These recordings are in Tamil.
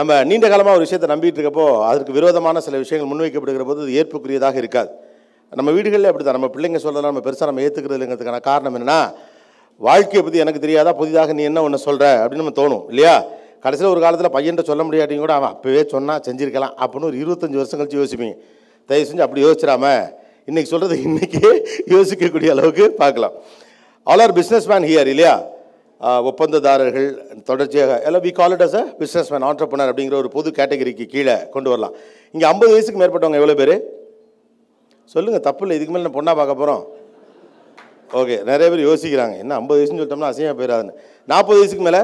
நம்ம நீண்ட காலமாக ஒரு விஷயத்தை நம்பிட்டு இருக்கப்போ அதற்கு விரோதமான சில விஷயங்கள் முன்வைக்கப்படுகிற போது அது ஏற்புக்குரியதாக இருக்காது நம்ம வீடுகளில் அப்படி தான் நம்ம பிள்ளைங்க சொல்கிறதெல்லாம் நம்ம பெருசாக நம்ம ஏற்றுக்கிறது இல்லைங்கிறதுக்கான காரணம் என்னென்னா வாழ்க்கையை பற்றி எனக்கு தெரியாதா புதிதாக நீ என்ன ஒன்று சொல்கிற அப்படின்னு நம்ம தோணும் இல்லையா கடைசியில் ஒரு காலத்தில் பையன்ட்ட சொல்ல முடியாட்டியும் கூட அவன் அப்போவே சொன்னால் செஞ்சிருக்கலாம் அப்படின்னு ஒரு இருபத்தஞ்சி வருஷம் கழிச்சு யோசிப்பீங்க தயவு செஞ்சு அப்படி யோசிச்சிடாம இன்னைக்கு சொல்கிறது இன்றைக்கே யோசிக்கக்கூடிய அளவுக்கு பார்க்கலாம் all are business man here இல்லையா ஆஹ் ஒப்பந்ததாரர்கள் தொடர்ச்சியாக எல்லாம் we call it as a business man entrepreneur அப்படிங்கிற ஒரு பொது கேட்டகரிக்கு கீழே கொண்டு வரலாம் இங்கே ஐம்பது வயசுக்கு மேற்பட்டவங்க எவ்வளோ பேர் சொல்லுங்கள் தப்பு இல்லை இதுக்கு மேலே நான் பொண்ணாக பார்க்க போகிறோம் ஓகே நிறைய பேர் யோசிக்கிறாங்க என்ன ஐம்பது வயசுன்னு சொல்லிட்டோம்னா அசிங்கமாக போயிடாதுன்னு நாற்பது வயசுக்கு மேலே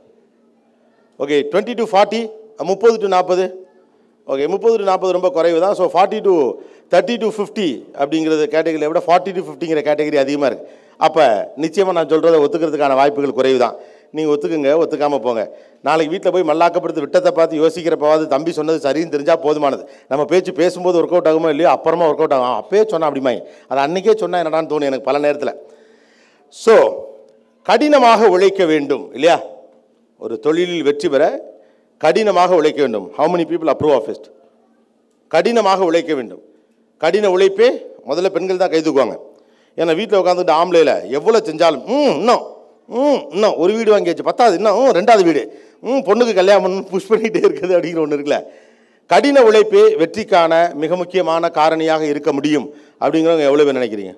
ஓகே டுவெண்ட்டி டு ஃபார்ட்டி முப்பது டு நாற்பது ஓகே முப்பது டு நாற்பது ரொம்ப குறைவு தான் so forty to thirty to fifty அப்படிங்கிறது கேட்டகரியை விட ஃபார்ட்டி டு ஃபிஃப்டிங்கிற கேட்டகரி அதிகமாக இருக்குது அப்போ நிச்சயமாக நான் சொல்கிறத ஒத்துக்கிறதுக்கான வாய்ப்புகள் குறைவு தான் நீங்கள் ஒத்துக்குங்க ஒத்துக்காமல் போங்க நாளைக்கு வீட்டில் போய் மல்லாக்கப்படுத்து விட்டத்தை பார்த்து யோசிக்கிறப்பாவது தம்பி சொன்னது சரின்னு தெரிஞ்சால் போதுமானது நம்ம பேச்சு பேசும்போது ஒர்க் அவுட் ஆகுமோ இல்லையோ அப்புறமா ஒர்க் அவுட் ஆகும் அப்பயே சொன்னா அப்படிமாய் அது அன்றைக்கே சொன்னால் என்னடான்னு தோணும் எனக்கு பல நேரத்தில் ஸோ கடினமாக உழைக்க வேண்டும் இல்லையா ஒரு தொழிலில் வெற்றி பெற கடினமாக உழைக்க வேண்டும் how many people approve of it கடினமாக உழைக்க வேண்டும் கடின உழைப்பே முதல்ல பெண்கள் தான் கை தூக்குவாங்க ஏன்னா வீட்டில் உட்காந்துட்டு ஆம்பளையில் எவ்வளோ செஞ்சாலும் ம் இன்னும் ம் இன்னும் ஒரு வீடு வாங்கியாச்சு பத்தாவது இன்னும் ம் ரெண்டாவது வீடு ம் பொண்ணுக்கு கல்யாணம் பண்ணணும் புஷ் பண்ணிகிட்டே இருக்குது அப்படிங்கிற ஒன்று இருக்குல்ல கடின உழைப்பே வெற்றிக்கான மிக முக்கியமான காரணியாக இருக்க முடியும் அப்படிங்கிறவங்க எவ்வளோ பேர் நினைக்கிறீங்க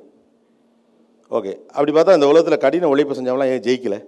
ஓகே அப்படி பார்த்தா இந்த உலகத்தில் கடின உழைப்பு செஞ்சவங்களாம் ஏன் ஜெயிக்கலை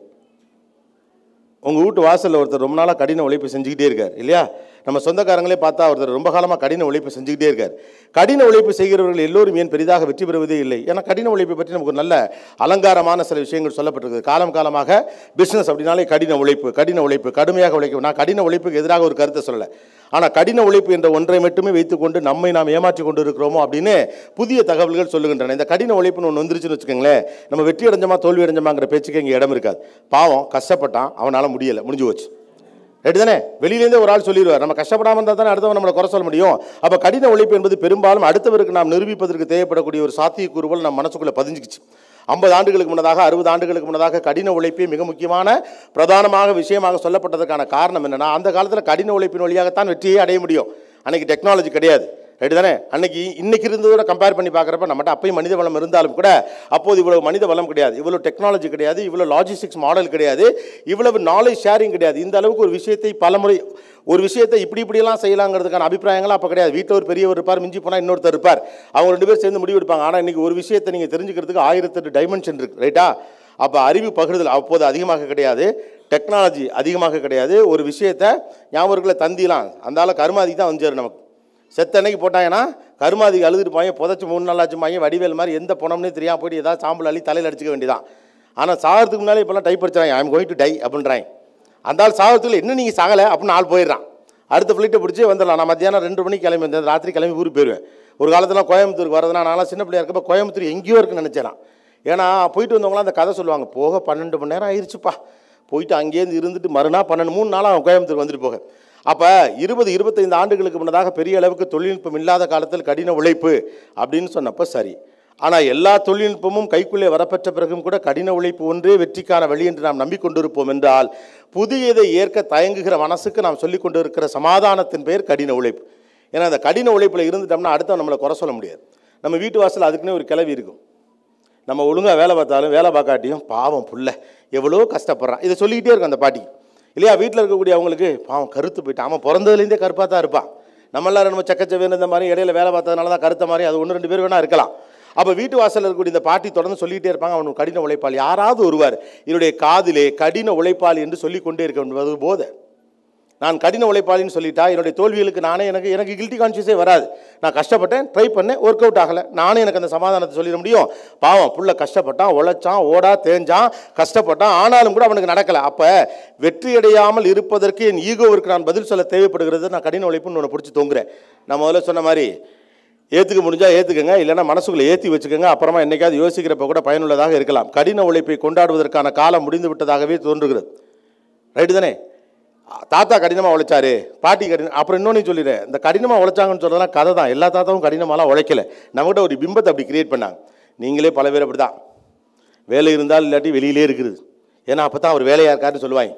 உங்கள் வீட்டு வாசலில் ஒருத்தர் ரொம்ப நாளாக கடின உழைப்பு செஞ்சுக்கிட்டே இருக்கார் இல்லையா நம்ம சொந்தக்காரங்களே பார்த்தா ஒருத்தர் ரொம்ப காலமாக கடின உழைப்பு செஞ்சுக்கிட்டே இருக்கார் கடின உழைப்பு செய்கிறவர்கள் எல்லோரும் ஏன் பெரிதாக வெற்றி பெறுவதே இல்லை ஏன்னா கடின உழைப்பை பற்றி நமக்கு ஒரு நல்ல அலங்காரமான சில விஷயங்கள் சொல்லப்பட்டிருக்குது காலம் காலமாக பிஸ்னஸ் அப்படின்னாலே கடின உழைப்பு கடின உழைப்பு கடுமையாக உழைக்கும் நான் கடின உழைப்புக்கு எதிராக ஒரு கருத்தை சொல்லலை ஆனால் கடின உழைப்பு என்ற ஒன்றை மட்டுமே வைத்துக்கொண்டு நம்மை நாம் ஏமாற்றி கொண்டு இருக்கிறோமோ அப்படின்னு புதிய தகவல்கள் சொல்லுகின்றன இந்த கடின உழைப்புன்னு ஒன்று வந்துருச்சுன்னு வச்சுக்கோங்களேன் நம்ம வெற்றி அடைஞ்சமா தோல்வி அடைஞ்சமாங்கிற பேச்சுக்கு இங்கே இடம் இருக்காது பாவம் கஷ்டப்பட்டான் அவனால் முடியலை முடிஞ்சு போச்சு ரைட்டு தானே வெளியிலேருந்தே ஒரு ஆள் சொல்லிடுவார் நம்ம கஷ்டப்படாமல் இருந்தால் தானே அடுத்தவன் நம்மளை குறை சொல்ல முடியும் அப்போ கடின உழைப்பு என்பது பெரும்பாலும் அடுத்தவருக்கு நாம் நிரூபிப்பதற்கு தேவைப்படக்கூடிய ஒரு சாத்தியக்கூறுகள் நம்ம மனசுக்குள்ளே பதிஞ்சுக்கிச்சு ஐம்பது ஆண்டுகளுக்கு முன்னதாக அறுபது ஆண்டுகளுக்கு முன்னதாக கடின உழைப்பே மிக முக்கியமான பிரதானமாக விஷயமாக சொல்லப்பட்டதற்கான காரணம் என்னன்னா அந்த காலத்தில் கடின உழைப்பின் வழியாகத்தான் வெற்றியை அடைய முடியும் அன்னைக்கு டெக்னாலஜி கிடையாது ரைட்டு தானே அன்னைக்கு இன்னைக்கு இருந்ததோட கம்பேர் பண்ணி பார்க்குறப்ப நம்மகிட்ட அப்பயும் மனித வளம் இருந்தாலும் கூட அப்போது இவ்வளவு மனித வளம் கிடையாது இவ்வளோ டெக்னாலஜி கிடையாது இவ்வளோ லாஜிஸ்டிக்ஸ் மாடல் கிடையாது இவ்வளவு நாலேஜ் ஷேரிங் கிடையாது இந்த அளவுக்கு ஒரு விஷயத்தை பலமுறை ஒரு விஷயத்தை இப்படி இப்படியெல்லாம் செய்யலாங்கிறதுக்கான அபிப்பிராயங்கள்லாம் அப்போ கிடையாது வீட்டில் ஒரு பெரியவர் இருப்பார் மிஞ்சி போனால் இன்னொருத்தர் இருப்பார் அவங்க ரெண்டு பேர் சேர்ந்து முடிவு எடுப்பாங்க ஆனால் இன்னைக்கு ஒரு விஷயத்தை நீங்கள் தெரிஞ்சுக்கிறதுக்கு ஆயிரத்தெட்டு டைமென்ஷன் இருக்கு ரைட்டா அப்போ அறிவு பகிர்தல் அப்போது அதிகமாக கிடையாது டெக்னாலஜி அதிகமாக கிடையாது ஒரு விஷயத்தை ஞாபகம் இருக்குல்ல தந்திலாம் அந்த ஆளை கருமாதி தான் வந்து சேரும் நமக்கு செத்த அன்னைக்கு போட்டாங்கன்னா கருமாதிக்கு அழுதுட்டு போய் புதைச்சி மூணு நாள் ஆச்சு மாங்க வடிவேல் மாதிரி எந்த பணம்னே தெரியாமல் போயிட்டு ஏதாவது சாம்பல் அள்ளி தலையில் அடிச்சுக்க வேண்டியதான் ஆனால் சாகிறதுக்கு முன்னாலே இப்போல்லாம் டைப் அடிச்சாங்க ஐம் கோயிங் டு டை அப்படின்றாங்க அந்த ஆள் சாகிறதுக்குள்ள என்ன நீங்கள் சாகலை அப்படின்னு ஆள் போயிடுறான் அடுத்த ஃப்ளைட்டை பிடிச்சி வந்துடலாம் நான் மத்தியானம் ரெண்டு மணிக்கு கிளம்பி வந்தேன் ராத்திரி கிளம்பி ஊருக்கு போயிடுவேன் ஒரு காலத்தில் கோயம்புத்தூருக்கு வரதுனா நான்லாம் சின்ன பிள்ளையா இருக்கப்போ கோயம்புத்தூர் எங்கேயோ இருக்குன்னு நினச்சேன் ஏன்னா போயிட்டு வந்தவங்களாம் அந்த கதை சொல்லுவாங்க போக பன்னெண்டு மணி நேரம் ஆயிடுச்சுப்பா போயிட்டு அங்கேருந்து இருந்துட்டு மறுநாள் பன்னெண்டு மூணு நாளாக அவன் கோயம்புத்தூர் வந்துட்டு போக அப்போ இருபது இருபத்தைந்து ஆண்டுகளுக்கு முன்னதாக பெரிய அளவுக்கு தொழில்நுட்பம் இல்லாத காலத்தில் கடின உழைப்பு அப்படின்னு சொன்னப்போ சரி ஆனால் எல்லா தொழில்நுட்பமும் கைக்குள்ளே வரப்பெற்ற பிறகும் கூட கடின உழைப்பு ஒன்றே வெற்றிக்கான வழி என்று நாம் நம்பிக்கொண்டிருப்போம் என்றால் புதியதை ஏற்க தயங்குகிற மனசுக்கு நாம் சொல்லிக் கொண்டு இருக்கிற சமாதானத்தின் பெயர் கடின உழைப்பு ஏன்னா அந்த கடின உழைப்பில் இருந்துட்டோம்னா அடுத்தவன் நம்மளை குறை சொல்ல முடியாது நம்ம வீட்டு வாசல் அதுக்குன்னே ஒரு கிளவி இருக்கும் நம்ம ஒழுங்காக வேலை பார்த்தாலும் வேலை பார்க்காட்டியும் பாவம் புள்ள எவ்வளோ கஷ்டப்படுறான் இதை சொல்லிக்கிட்டே இருக்கும் அந்த பாட்டி இல்லையா வீட்டில் இருக்கக்கூடிய அவங்களுக்கு பாவம் கருத்து போயிட்டான் அவன் பிறந்ததுலேருந்தே கருப்பாக தான் இருப்பான் நம்ம எல்லாரும் நம்ம சக்கச்சவேன்னு இந்த மாதிரி இடையில வேலை பார்த்ததுனால தான் கருத்த மாதிரி அது ஒன்று ரெண்டு பேர் வேணா இருக்கலாம் அப்போ வீட்டு வாசலில் இருக்கக்கூடிய இந்த பாட்டி தொடர்ந்து சொல்லிக்கிட்டே இருப்பாங்க அவனுக்கு கடின உழைப்பாளி யாராவது ஒருவர் என்னுடைய காதிலே கடின உழைப்பாளி என்று சொல்லிக் கொண்டே இருக்க என்பது போதை நான் கடின உழைப்பாளின்னு சொல்லிட்டா என்னுடைய தோல்விகளுக்கு நானே எனக்கு எனக்கு கில்ட்டி கான்ஷியஸே வராது நான் கஷ்டப்பட்டேன் ட்ரை பண்ணேன் ஒர்க் அவுட் ஆகலை நானே எனக்கு அந்த சமாதானத்தை சொல்லிட முடியும் பாவம் புள்ள கஷ்டப்பட்டான் உழைச்சான் ஓடா தேஞ்சான் கஷ்டப்பட்டான் ஆனாலும் கூட அவனுக்கு நடக்கலை அப்போ வெற்றி அடையாமல் இருப்பதற்கு என் ஈகோவிற்கு நான் பதில் சொல்ல தேவைப்படுகிறது நான் கடின உழைப்புன்னு ஒன்று பிடிச்சி தொங்குறேன் நான் முதல்ல சொன்ன மாதிரி ஏற்றுக்க முடிஞ்சால் ஏற்றுக்கங்க இல்லைன்னா மனசுக்குள்ளே ஏற்றி வச்சுக்கோங்க அப்புறமா என்னைக்காவது யோசிக்கிறப்ப கூட பயனுள்ளதாக இருக்கலாம் கடின உழைப்பை கொண்டாடுவதற்கான காலம் முடிந்து விட்டதாகவே தோன்றுகிறது ரைட்டு தானே தாத்தா கடினமாக உழைச்சாரு பாட்டி கடினம் அப்புறம் இன்னொன்று சொல்லிடுறேன் இந்த கடினமாக உழைச்சாங்கன்னு சொல்கிறதெல்லாம் கதை தான் எல்லா தாத்தாவும் கடினமாலாம் உழைக்கல நம்மகிட்ட ஒரு பிம்பத்தை அப்படி கிரியேட் பண்ணாங்க நீங்களே பல பேர் அப்படி தான் வேலை இருந்தால் இல்லாட்டி வெளியிலே இருக்குது ஏன்னா அப்போ தான் அவர் வேலையாக இருக்காருன்னு சொல்லுவாங்க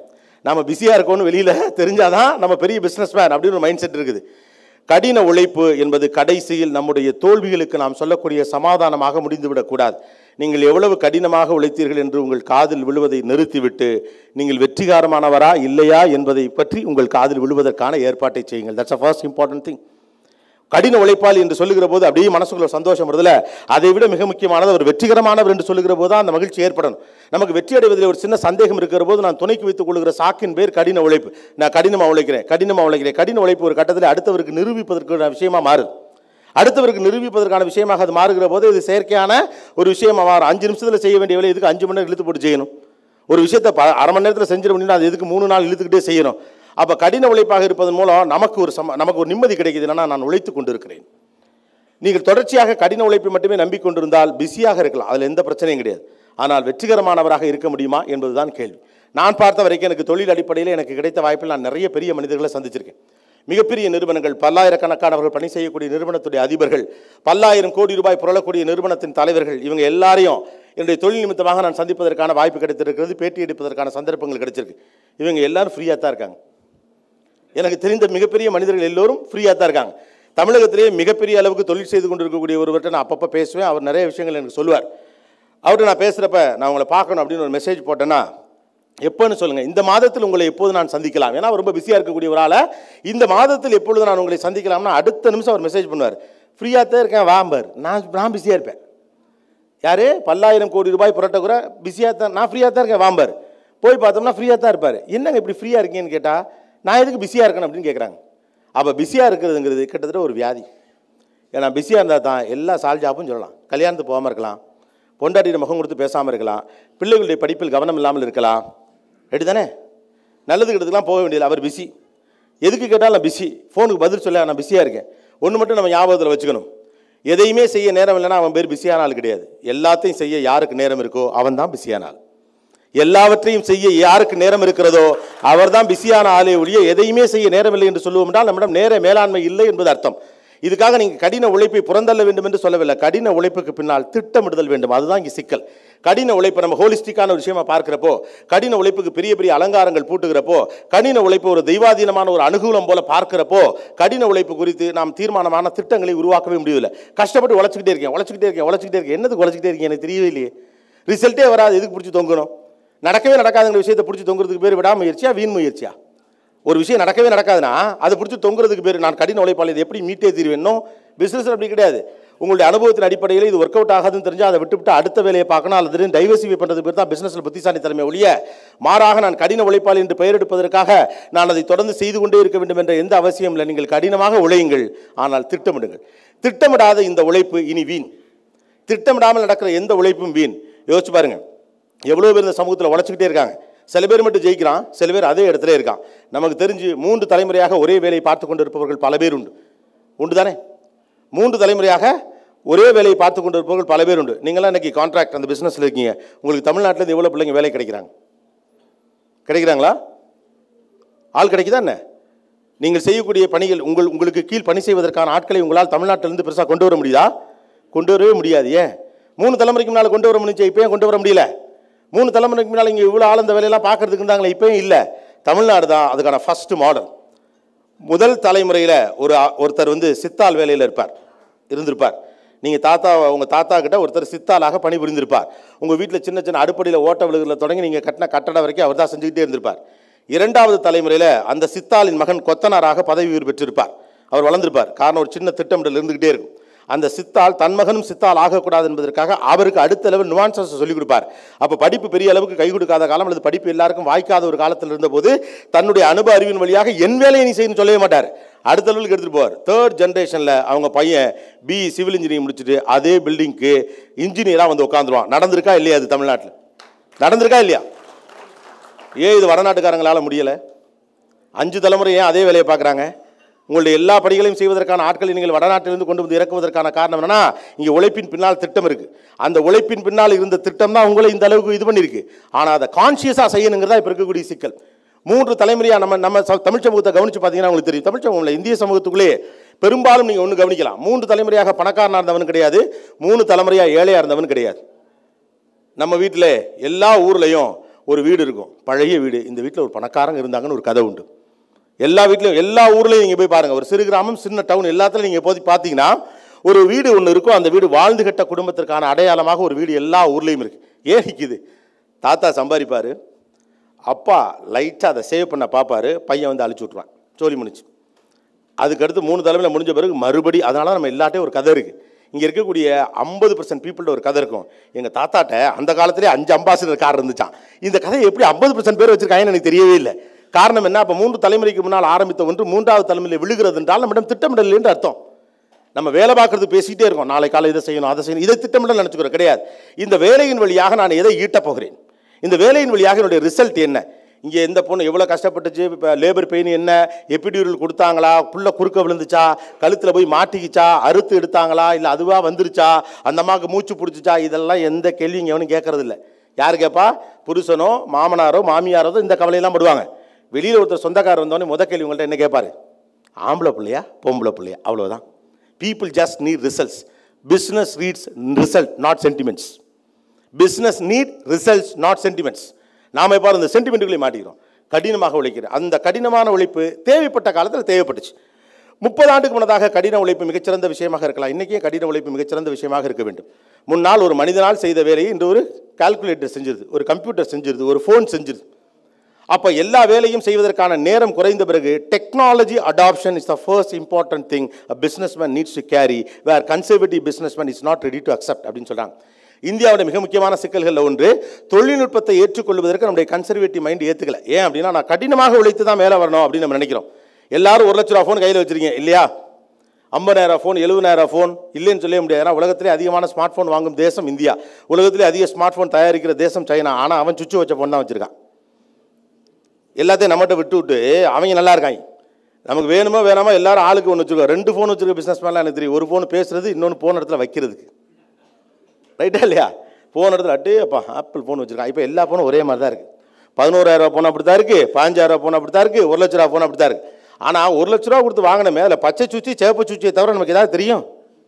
நம்ம பிஸியாக இருக்கோம்னு வெளியில் தெரிஞ்சாதான் நம்ம பெரிய பிஸ்னஸ் மேன் அப்படின்னு ஒரு மைண்ட் செட் இருக்குது கடின உழைப்பு என்பது கடைசியில் நம்முடைய தோல்விகளுக்கு நாம் சொல்லக்கூடிய சமாதானமாக முடிந்துவிடக்கூடாது நீங்கள் எவ்வளவு கடினமாக உழைத்தீர்கள் என்று உங்கள் காதில் விழுவதை நிறுத்திவிட்டு நீங்கள் வெற்றிகரமானவரா இல்லையா என்பதை பற்றி உங்கள் காதில் விழுவதற்கான ஏற்பாட்டை செய்யுங்கள் that's a first important thing கடின உழைப்பாளி என்று சொல்லுகிற போது அப்படியே மனசுக்குள்ள ஒரு சந்தோஷம் வருதுல அதை விட மிக முக்கியமானது அவர் வெற்றிகரமானவர் என்று சொல்லுகிற போது தான் அந்த மகிழ்ச்சி ஏற்படணும் நமக்கு வெற்றி அடைவதில் ஒரு சின்ன சந்தேகம் இருக்கிற போது நான் துணைக்கு வைத்துக் கொள்கிற சாக்கின் பேர் கடின உழைப்பு நான் கடினமாக உழைக்கிறேன் கடினமாக உழைக்கிறேன் கடின உழைப்பு ஒரு கட்டத்தில் அடுத்தவருக்கு நிரூபிப்பதற்கான விஷயமா மாறுது அடுத்தவருக்கு நிரூபிப்பதற்கான விஷயமாக அது மாறுகிற போது இது செயற்கையான ஒரு விஷயமா மாறும் அஞ்சு நிமிஷத்தில் செய்ய வேண்டிய வேலை எதுக்கு அஞ்சு மணி நேரம் இழுத்து போட்டு செய்யணும் ஒரு விஷயத்தை ப- அரை மணி நேரத்தில் செஞ்சிட முடியும் அது எதுக்கு மூணு நாள் இழுத்துக்கிட்டே செய்யணும் அப்போ கடின உழைப்பாக இருப்பதன் மூலம் நமக்கு ஒரு சம நமக்கு ஒரு நிம்மதி கிடைக்குது என்னன்னா நான் உழைத்து கொண்டிருக்கிறேன் நீங்கள் தொடர்ச்சியாக கடின உழைப்பை மட்டுமே நம்பிக்கொண்டிருந்தால் பிஸியாக இருக்கலாம் அதில் எந்த பிரச்சனையும் கிடையாது ஆனால் வெற்றிகரமானவராக இருக்க முடியுமா என்பதுதான் கேள்வி நான் பார்த்த வரைக்கும் எனக்கு தொழில் அடிப்படையில் எனக்கு கிடைத்த வாய்ப்பில் நான் நிறைய பெரிய மனிதர்களை சந்திச்சிருக்கேன் மிகப்பெரிய நிறுவனங்கள் பல்லாயிரக்கணக்கானவர்கள் பணி செய்யக்கூடிய நிறுவனத்துடைய அதிபர்கள் பல்லாயிரம் கோடி ரூபாய் புரளக்கூடிய நிறுவனத்தின் தலைவர்கள் இவங்க எல்லாரையும் என்னுடைய தொழில் நிமித்தமாக நான் சந்திப்பதற்கான வாய்ப்பு கிடைத்திருக்கிறது பேட்டி எடுப்பதற்கான சந்தர்ப்பங்கள் கிடைச்சிருக்கு இவங்க எல்லாரும் ஃப்ரீயாக தான் இருக்காங்க எனக்கு தெரிந்த மிகப்பெரிய மனிதர்கள் எல்லோரும் ஃப்ரீயாக தான் இருக்காங்க தமிழகத்திலேயே மிகப்பெரிய அளவுக்கு தொழில் செய்து கொண்டிருக்கக்கூடிய ஒருவர்கிட்ட நான் அப்பப்போ பேசுவேன் அவர் நிறைய விஷயங்கள் எனக்கு சொல்லுவார் அவர்கிட்ட நான் பேசுகிறப்ப நான் உங்களை பார்க்கணும் அப்படின்னு ஒரு மெசேஜ் போட்டேன்னா எப்போன்னு சொல்லுங்கள் இந்த மாதத்தில் உங்களை எப்போது நான் சந்திக்கலாம் ஏன்னா அவர் ரொம்ப பிஸியாக இருக்கக்கூடிய ஒரு ஆளை இந்த மாதத்தில் எப்பொழுது நான் உங்களை சந்திக்கலாம்னா அடுத்த நிமிஷம் அவர் மெசேஜ் பண்ணுவார் ஃப்ரீயாக தான் இருக்கேன் வாம்பர் நான் நான் பிஸியாக இருப்பேன் யார் பல்லாயிரம் கோடி ரூபாய் புரட்டக்குற பிஸியாக தான் நான் ஃப்ரீயாக தான் இருக்கேன் வாம்பர் போய் பார்த்தோம்னா ஃப்ரீயாக தான் இருப்பார் என்னங்க இப்படி ஃப்ரீயாக இருக்கீங்கன்னு கேட்டால் நான் எதுக்கு பிஸியாக இருக்கேன் அப்படின்னு கேட்குறாங்க அப்போ பிஸியாக இருக்கிறதுங்கிறது கிட்டத்தட்ட ஒரு வியாதி ஏன்னா பிஸியாக இருந்தால் தான் எல்லா சால் ஜாப்பும் சொல்லலாம் கல்யாணத்துக்கு போகாமல் இருக்கலாம் பொண்டாட்டியோட முகம் கொடுத்து பேசாமல் இருக்கலாம் பிள்ளைகளுடைய படிப்பில் கவனம் இல்லாமல் இருக்கலாம் ரெடி தானே நல்லது கெட்டதுக்கெல்லாம் போக வேண்டியது அவர் பிஸி எதுக்கு கேட்டாலும் நான் பிஸி ஃபோனுக்கு பதில் சொல்ல நான் பிஸியாக இருக்கேன் ஒன்று மட்டும் நம்ம ஞாபகத்தில் வச்சுக்கணும் எதையுமே செய்ய நேரம் இல்லைன்னா அவன் பேர் பிஸியான ஆள் கிடையாது எல்லாத்தையும் செய்ய யாருக்கு நேரம் இருக்கோ அவன் தான் பிஸியான ஆள் எல்லாவற்றையும் செய்ய யாருக்கு நேரம் இருக்கிறதோ அவர்தான் பிஸியான ஆளே ஒழிய எதையுமே செய்ய நேரமில்லை என்று சொல்லுவோம் என்றால் நம்மிடம் நேர மேலாண்மை இல்லை என்பது அர்த்தம் இதுக்காக நீங்கள் கடின உழைப்பை புறந்தள்ள வேண்டும் என்று சொல்லவில்லை கடின உழைப்புக்கு பின்னால் திட்டமிடுதல் வேண்டும் அதுதான் இங்கே சிக்கல் கடின உழைப்பை நம்ம ஹோலிஸ்டிக்கான ஒரு விஷயமா பார்க்கிறப்போ கடின உழைப்புக்கு பெரிய பெரிய அலங்காரங்கள் பூட்டுகிறப்போ கடின உழைப்பு ஒரு தெய்வாதீனமான ஒரு அனுகூலம் போல பார்க்கிறப்போ கடின உழைப்பு குறித்து நாம் தீர்மானமான திட்டங்களை உருவாக்கவே முடியவில்லை கஷ்டப்பட்டு உழைச்சிக்கிட்டே இருக்கேன் உழைச்சிக்கிட்டே இருக்கேன் உழைச்சிக்கிட்டே இருக்கேன் என்னதுக்கு உழைச்சிக்கிட்டே இருக்கேன் எனக்கு தெரியவே இல்லையே ரிசல்ட்டே வராது எதுக்கு பிடிச்சி தொங்கணும் நடக்கவே நடக்காதுங்கிற விஷயத்தை பிடிச்சி தொங்குறதுக்கு பேர் விடாமுயற்சியா வீண் முயற்சியா ஒரு விஷயம் நடக்கவே நடக்காதுன்னா அதை பிடிச்சி தொங்குறதுக்கு பேர் நான் கடின உழைப்பாளி இது எப்படி மீட்டே தீர்வேன்னோ பிஸ்னஸ் அப்படி கிடையாது உங்களுடைய அனுபவத்தின் அடிப்படையில் இது ஒர்க் அவுட் ஆகாதுன்னு தெரிஞ்சால் அதை விட்டுவிட்டு அடுத்த வேலையை பார்க்கணும் அல்லது டைவர்சிஃபை பண்ணுறது பேர் தான் பிஸ்னஸில் புத்திசாலி தலைமை ஒழிய மாறாக நான் கடின உழைப்பாளி என்று பெயர் எடுப்பதற்காக நான் அதை தொடர்ந்து செய்து கொண்டே இருக்க வேண்டும் என்ற எந்த அவசியம் இல்லை நீங்கள் கடினமாக உழையுங்கள் ஆனால் திட்டமிடுங்கள் திட்டமிடாத இந்த உழைப்பு இனி வீண் திட்டமிடாமல் நடக்கிற எந்த உழைப்பும் வீண் யோசிச்சு பாருங்க எவ்வளோ பேர் இந்த சமூகத்தில் உழைச்சிக்கிட்டே இருக்காங்க சில பேர் மட்டும் ஜெயிக்கிறான் சில பேர் அதே இடத்துல இருக்கான் நமக்கு தெரிஞ்சு மூன்று தலைமுறையாக ஒரே வேலையை பார்த்து கொண்டு இருப்பவர்கள் பல பேர் உண்டு உண்டு தானே மூன்று தலைமுறையாக ஒரே வேலையை பார்த்து கொண்டு இருப்பவர்கள் பல பேர் உண்டு நீங்களாம் இன்னைக்கு கான்ட்ராக்ட் அந்த பிஸ்னஸில் இருக்கீங்க உங்களுக்கு தமிழ்நாட்டிலேருந்து எவ்வளோ பிள்ளைங்க வேலை கிடைக்கிறாங்க கிடைக்கிறாங்களா ஆள் கிடைக்குதா என்ன நீங்கள் செய்யக்கூடிய பணிகள் உங்கள் உங்களுக்கு கீழ் பணி செய்வதற்கான ஆட்களை உங்களால் தமிழ்நாட்டிலிருந்து பெருசாக கொண்டு வர முடியுதா கொண்டு வரவே முடியாது ஏன் மூணு தலைமுறைக்கு முன்னால் கொண்டு வர முடிஞ்சு இப்போ ஏன் கொண்டு வர முடியல மூணு தலைமுறைக்கு முன்னால் இங்கே இவ்வளோ ஆள் இந்த வேலையெல்லாம் பார்க்கறதுக்கு இருந்தாங்களே இப்போயும் இல்லை தமிழ்நாடு தான் அதுக்கான ஃபஸ்ட்டு மாடல் முதல் தலைமுறையில் ஒரு ஆ- ஒருத்தர் வந்து சித்தாள் வேலையில் இருப்பார் இருந்திருப்பார் நீங்கள் தாத்தா உங்கள் தாத்தா கிட்ட ஒருத்தர் சித்தாளாக பணிபுரிந்திருப்பார் உங்கள் வீட்டில் சின்ன சின்ன அடுப்படியில் ஓட்ட விழுகுல தொடங்கி நீங்கள் கட்டின கட்டடம் வரைக்கும் அவர் தான் செஞ்சுக்கிட்டே இருந்திருப்பார் இரண்டாவது தலைமுறையில் அந்த சித்தாளின் மகன் கொத்தனாராக பதவி உயர்வு பெற்றிருப்பார் அவர் வளர்ந்திருப்பார் காரணம் ஒரு சின்ன திட்டமிடல் இருந்துகிட்டே இருக்கும் அந்த சித்தாள் தன் மகனும் சித்தாள் ஆகக்கூடாது என்பதற்காக அவருக்கு அடுத்த லெவல் நுவான்சஸ் சொல்லிக் கொடுப்பார் அப்போ படிப்பு பெரிய அளவுக்கு கை கொடுக்காத காலம் அல்லது படிப்பு எல்லாருக்கும் வாய்க்காத ஒரு காலத்தில் இருந்தபோது தன்னுடைய அனுபவ அறிவின் வழியாக என் வேலையை நீ செய்யணும்னு சொல்லவே மாட்டார் அடுத்த லெவலுக்கு எடுத்துகிட்டு போவார் தேர்ட் ஜென்ரேஷனில் அவங்க பையன் பி சிவில் இன்ஜினியரிங் முடிச்சுட்டு அதே பில்டிங்க்கு இன்ஜினியராக வந்து உட்காந்துருவான் நடந்திருக்கா இல்லையா அது தமிழ்நாட்டில் நடந்திருக்கா இல்லையா ஏன் இது வடநாட்டுக்காரங்களால முடியலை அஞ்சு தலைமுறை ஏன் அதே வேலையை பார்க்குறாங்க உங்களுடைய எல்லா பணிகளையும் செய்வதற்கான ஆட்களை நீங்கள் வடநாட்டிலிருந்து கொண்டு வந்து இறக்குவதற்கான காரணம் என்னன்னா இங்கே உழைப்பின் பின்னால் திட்டம் இருக்கு அந்த உழைப்பின் பின்னால் இருந்த திட்டம் தான் உங்களை இந்த அளவுக்கு இது பண்ணியிருக்கு ஆனால் அதை கான்ஷியஸாக செய்யணுங்கிறதா இப்போ இருக்கக்கூடிய சிக்கல் மூன்று தலைமுறையாக நம்ம நம்ம ச- தமிழ் சமூகத்தை கவனித்து பார்த்தீங்கன்னா உங்களுக்கு தெரியும் தமிழ் சமூகம் இல்லை இந்திய சமூகத்துக்குள்ளே பெரும்பாலும் நீங்கள் ஒன்று கவனிக்கலாம் மூன்று தலைமுறையாக பணக்காரனாக இருந்தவன் கிடையாது மூணு தலைமுறையாக ஏழையாக இருந்தவன் கிடையாது நம்ம வீட்டில் எல்லா ஊர்லேயும் ஒரு வீடு இருக்கும் பழைய வீடு இந்த வீட்டில் ஒரு பணக்காரங்க இருந்தாங்கன்னு ஒரு கதை உண்டு எல்லா வீட்லையும் எல்லா ஊர்லேயும் நீங்கள் போய் பாருங்கள் ஒரு சிறு கிராமம் சின்ன டவுன் எல்லாத்துலையும் நீங்கள் போய் பார்த்தீங்கன்னா ஒரு வீடு ஒன்று இருக்கும் அந்த வீடு வாழ்ந்து கட்ட குடும்பத்திற்கான அடையாளமாக ஒரு வீடு எல்லா ஊர்லேயும் இருக்குது ஏன் நிற்கிது தாத்தா சம்பாதிப்பார் அப்பா லைட்டாக அதை சேவ் பண்ண பார்ப்பாரு பையன் வந்து அழிச்சு விட்ருவான் சோலி முடிச்சு அதுக்கடுத்து மூணு தலைமையில் முடிஞ்ச பிறகு மறுபடி அதனால் நம்ம எல்லாட்டையும் ஒரு கதை இருக்குது இங்கே இருக்கக்கூடிய ஐம்பது பர்சன்ட் பீப்புள்கிட்ட ஒரு கதை இருக்கும் எங்கள் தாத்தாட்ட அந்த காலத்திலே அஞ்சு அம்பாசிடர் கார் இருந்துச்சான் இந்த கதையை எப்படி ஐம்பது பர்சன்ட் பேர் வச்சிருக்காங்கன்னு எனக்கு தெரியவே இல்லை காரணம் என்ன அப்போ மூன்று தலைமுறைக்கு முன்னால் ஆரம்பித்த ஒன்று மூன்றாவது தலைமுறையில் விழுகிறது என்றால் நம்மிடம் திட்டமிடல் என்று அர்த்தம் நம்ம வேலை பார்க்கறது பேசிக்கிட்டே இருக்கோம் நாளை காலை இதை செய்யணும் அதை செய்யணும் இதை திட்டமிடல் நினச்சிக்கிறோம் கிடையாது இந்த வேலையின் வழியாக நான் எதை ஈட்டப் போகிறேன் இந்த வேலையின் வழியாக என்னுடைய ரிசல்ட் என்ன இங்கே எந்த பொண்ணு எவ்வளோ கஷ்டப்பட்டுச்சு இப்போ லேபர் பெயின் என்ன எபிடியூரல் கொடுத்தாங்களா புள்ள குறுக்க விழுந்துச்சா கழுத்தில் போய் மாட்டிக்கிச்சா அறுத்து எடுத்தாங்களா இல்லை அதுவாக வந்துருச்சா அந்த அம்மாவுக்கு மூச்சு பிடிச்சிச்சா இதெல்லாம் எந்த கேள்வியும் எவனும் கேட்கறது இல்லை யார் கேட்பா புருஷனோ மாமனாரோ மாமியாரோ தான் இந்த கவலையெல்லாம் படுவாங்க வெளியில் ஒருத்தர் சொந்தக்காரர் வந்தோடனே முத கேள்வி உங்கள்கிட்ட என்ன கேட்பாரு ஆம்பளை பிள்ளையா பொம்பளை பிள்ளையா அவ்வளோதான் people just need results business needs result not sentiments business need results not sentiments நாம் இப்போ இந்த சென்டிமெண்ட்டுகளை மாட்டிக்கிறோம் கடினமாக உழைக்கிறேன் அந்த கடினமான உழைப்பு தேவைப்பட்ட காலத்தில் தேவைப்பட்டுச்சு முப்பது ஆண்டுக்கு முன்னதாக கடின உழைப்பு மிகச்சிறந்த விஷயமாக இருக்கலாம் இன்றைக்கே கடின உழைப்பு மிகச்சிறந்த விஷயமாக இருக்க வேண்டும் முன்னால் ஒரு மனிதனால் செய்த வேலையை இன்று ஒரு கால்குலேட்டர் செஞ்சிருது ஒரு கம்ப்யூட்டர் செஞ்சிருது ஒரு ஃபோன் செஞ்சிருது அப்போ எல்லா வேலையும் செய்வதற்கான நேரம் குறைந்த பிறகு technology adoption is the first important thing a business man needs to carry where conservative business man is not ready to accept அப்படின்னு சொல்கிறாங்க இந்தியாவுடைய மிக முக்கியமான சிக்கல்களில் ஒன்று தொழில்நுட்பத்தை ஏற்றுக்கொள்வதற்கு நம்முடைய கன்சர்வேட்டிவ் மைண்ட் ஏற்றுக்கல ஏன் அப்படின்னா நான் கடினமாக உழைத்து தான் மேலே வரணும் அப்படின்னு நம்ம நினைக்கிறோம் எல்லாரும் ஒரு லட்ச ரூபா ஃபோன் கையில் வச்சிருக்கீங்க இல்லையா ஐம்பதாயிரம் ஃபோன் எழுபதாயிரம் ஃபோன் இல்லைன்னு சொல்ல முடியாது ஏன்னா உலகத்திலே அதிகமான ஸ்மார்ட் ஃபோன் வாங்கும் தேசம் இந்தியா உலகத்திலே அதிக ஸ்மார்ட் ஃபோன் தயாரிக்கிற தேசம் சைனா ஆனால் அவன் சுச்சு வச்ச ஃபோன் தான் வச்சிருக்கான் எல்லாத்தையும் நம்மகிட்ட விட்டு விட்டு அவங்க நல்லா இருக்காங்க நமக்கு வேணுமோ வேணாமோ எல்லாரும் ஆளுக்கு ஒன்று வச்சுருக்கோம் ரெண்டு ஃபோன் வச்சுருக்க பிஸ்னஸ் மேலாம் எனக்கு தெரியும் ஒரு ஃபோன் பேசுறது இன்னொன்று போன இடத்துல வைக்கிறதுக்கு ரைட்டா இல்லையா போன இடத்துல அட்டே அப்பா ஆப்பிள் ஃபோன் வச்சுருக்கான் இப்போ எல்லா ஃபோனும் ஒரே மாதிரி தான் இருக்குது பதினோராயிரரூவா ஃபோன் அப்படி தான் இருக்குது பதினஞ்சாயிரரூவா ஃபோன் அப்படி தான் இருக்குது ஒரு லட்ச ரூபா ஃபோன் அப்படி தான் இருக்குது ஆனால் ஒரு லட்ச ரூபா கொடுத்து வாங்கினமே அதில் பச்சை சுச்சி சேப்ப சுச்சியை தவிர நமக்கு ஏதாவது தெரியும்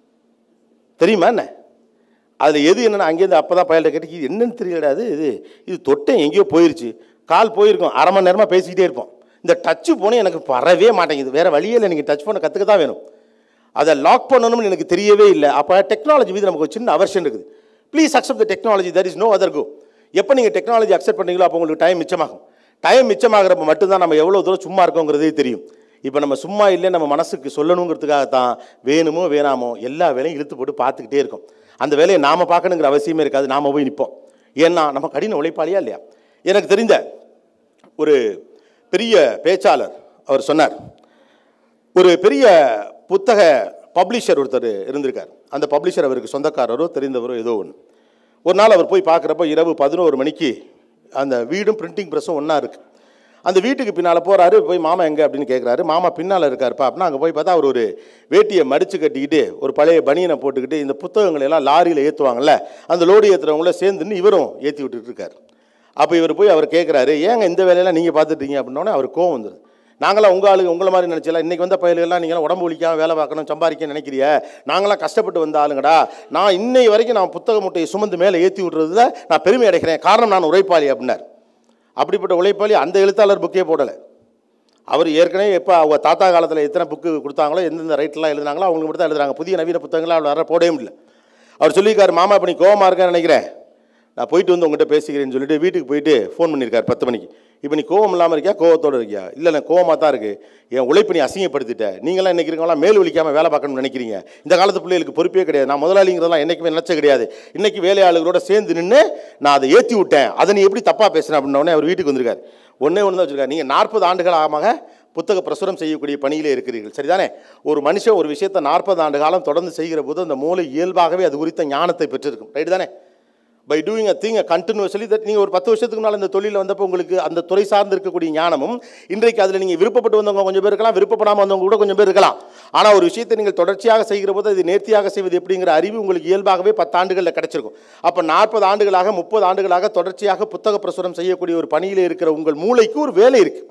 தெரியுமா என்ன அதில் எது என்னென்னா அங்கேருந்து அப்போ தான் பயல்கிட்ட கேட்டு இது என்னன்னு தெரியலடா அது இது இது தொட்டேன் எங்கேயோ போயிருச்சு கால் போயிருக்கும் அரை மணி நேரமாக பேசிக்கிட்டே இருப்போம் இந்த டச்சு போனே எனக்கு வரவே மாட்டேங்குது வேறு வழியே இல்லை நீங்கள் டச் பண்ண கற்றுக்க தான் வேணும் அதை லாக் பண்ணணும்னு எனக்கு தெரியவே இல்லை அப்போ டெக்னாலஜி மீது நமக்கு ஒரு சின்ன அவர்ஷன் இருக்குது please accept the technology that is no other go எப்போ நீங்கள் டெக்னாலஜி அக்செப்ட் பண்ணீங்களோ அப்போ உங்களுக்கு டைம் மிச்சமாகும் டைம் மிச்சமாகிறப்ப மட்டும்தான் நம்ம எவ்வளோ தூரம் சும்மா இருக்கோங்கிறதே தெரியும் இப்போ நம்ம சும்மா இல்லை நம்ம மனசுக்கு சொல்லணுங்கிறதுக்காக தான் வேணுமோ வேணாமோ எல்லா வேலையும் இழுத்து போட்டு பார்த்துக்கிட்டே இருக்கோம் அந்த வேலையை நாம் பார்க்கணுங்கிற அவசியமே இருக்காது நாம் போய் நிற்போம் ஏன்னா நம்ம கடின உழைப்பாளியா இல்லையா எனக்கு தெரிந்த ஒரு பெரிய பேச்சாளர் அவர் சொன்னார் ஒரு பெரிய புத்தக பப்ளிஷர் ஒருத்தர் இருந்திருக்கார் அந்த பப்ளிஷர் அவருக்கு சொந்தக்காரரோ தெரிந்தவரோ ஏதோ ஒன்று ஒரு நாள் அவர் போய் பார்க்குறப்ப இரவு பதினோரு மணிக்கு அந்த வீடும் பிரிண்டிங் ப்ரெஸ்ஸும் ஒன்றா இருக்குது அந்த வீட்டுக்கு பின்னால் போகிறாரு போய் மாமா எங்கே அப்படின்னு கேட்குறாரு மாமா பின்னால் இருக்காருப்பா அப்படின்னா அங்கே போய் பார்த்தா அவர் ஒரு வேட்டியை மடித்து கட்டிக்கிட்டு ஒரு பழைய பனியனை போட்டுக்கிட்டு இந்த புத்தகங்களை எல்லாம் லாரியில் ஏற்றுவாங்கல்ல அந்த லோடு ஏற்றுறவங்கள சேர்ந்துன்னு இவரும் ஏற்றி விட்டுட்டு இருக்காரு அப்போ இவர் போய் அவர் கேட்குறாரு ஏங்க இந்த வேலையெல்லாம் நீங்கள் பார்த்துட்டீங்க அப்படின்னோடனே அவர் கோவம் வந்துடுது நாங்களாம் உங்கள் ஆளுங்க உங்களை மாதிரி நினச்சல இன்றைக்கி வந்த பயல்கள்லாம் நீங்களாம் உடம்பு ஒழிக்காம வேலை பார்க்கணும் சம்பாதிக்க நினைக்கிறிய நாங்களாம் கஷ்டப்பட்டு வந்த ஆளுங்கடா நான் இன்னை வரைக்கும் நான் புத்தக மூட்டையை சுமந்து மேலே ஏற்றி விட்றதுல நான் பெருமை அடைக்கிறேன் காரணம் நான் உழைப்பாளி அப்படின்னார் அப்படிப்பட்ட உழைப்பாளி அந்த எழுத்தாளர் புக்கே போடலை அவர் ஏற்கனவே எப்போ அவங்க தாத்தா காலத்தில் எத்தனை புக்கு கொடுத்தாங்களோ எந்தெந்த ரைட்லாம் எழுதுனாங்களோ அவங்களுக்கு மட்டும் தான் எழுதுறாங்க புதிய நவீன புத்தகங்களை அவர் வர போடவே முடியல அவர் சொல்லியிருக்காரு மாமா இப்போ நீ கோவமாக இருக்கேன்னு நினைக்கிறேன் நான் போயிட்டு வந்து உங்கள்கிட்ட பேசிக்கிறேன்னு சொல்லிட்டு வீட்டுக்கு போயிட்டு ஃபோன் பண்ணியிருக்காரு பத்து மணிக்கு இப்போ நீ கோவம் இல்லாமல் இருக்கியா கோவத்தோடு இருக்கியா இல்லை நான் கோவமாக தான் இருக்குது என் உழைப்பு நீ அசிங்கப்படுத்திட்ட நீங்களாம் இன்றைக்கி இருக்கவங்களாம் மேல் ஒழிக்காமல் வேலை பார்க்கணும்னு நினைக்கிறீங்க இந்த காலத்து பிள்ளைகளுக்கு பொறுப்பே கிடையாது நான் முதலாளிங்கிறதெல்லாம் என்றைக்குமே நினச்ச கிடையாது இன்றைக்கி வேலையாளர்களோட சேர்ந்து நின்று நான் அதை ஏற்றி விட்டேன் அதை நீ எப்படி தப்பாக பேசுகிறேன் அப்படின்னோடனே அவர் வீட்டுக்கு வந்திருக்காரு ஒன்றே ஒன்று தான் வச்சுருக்காரு நீங்கள் நாற்பது ஆண்டுகளாக புத்தக பிரசுரம் செய்யக்கூடிய பணியிலே இருக்கிறீர்கள் சரிதானே ஒரு மனுஷன் ஒரு விஷயத்தை நாற்பது ஆண்டு காலம் தொடர்ந்து செய்கிற போது அந்த மூளை இயல்பாகவே அது குறித்த ஞானத்தை பெற்றிருக்கும் ரைட் தானே by doing a thing continuously that நீங்கள் ஒரு பத்து வருஷத்துக்கு முன்னால் இந்த தொழிலில் வந்தப்போ உங்களுக்கு அந்த துறை சார்ந்து இருக்கக்கூடிய ஞானமும் இன்றைக்கு அதில் நீங்கள் விருப்பப்பட்டு வந்தவங்க கொஞ்சம் பேர் இருக்கலாம் விருப்பப்படாமல் வந்தவங்க கூட கொஞ்சம் பேர் இருக்கலாம் ஆனால் ஒரு விஷயத்தை நீங்கள் தொடர்ச்சியாக செய்கிற போது அது நேர்த்தியாக செய்வது எப்படிங்கிற அறிவு உங்களுக்கு இயல்பாகவே பத்தாண்டுகளில் கிடைச்சிருக்கும் அப்போ நாற்பது ஆண்டுகளாக முப்பது ஆண்டுகளாக தொடர்ச்சியாக புத்தக பிரசுரம் செய்யக்கூடிய ஒரு பணியில் இருக்கிற உங்கள் மூளைக்கு ஒரு வேலை இருக்குது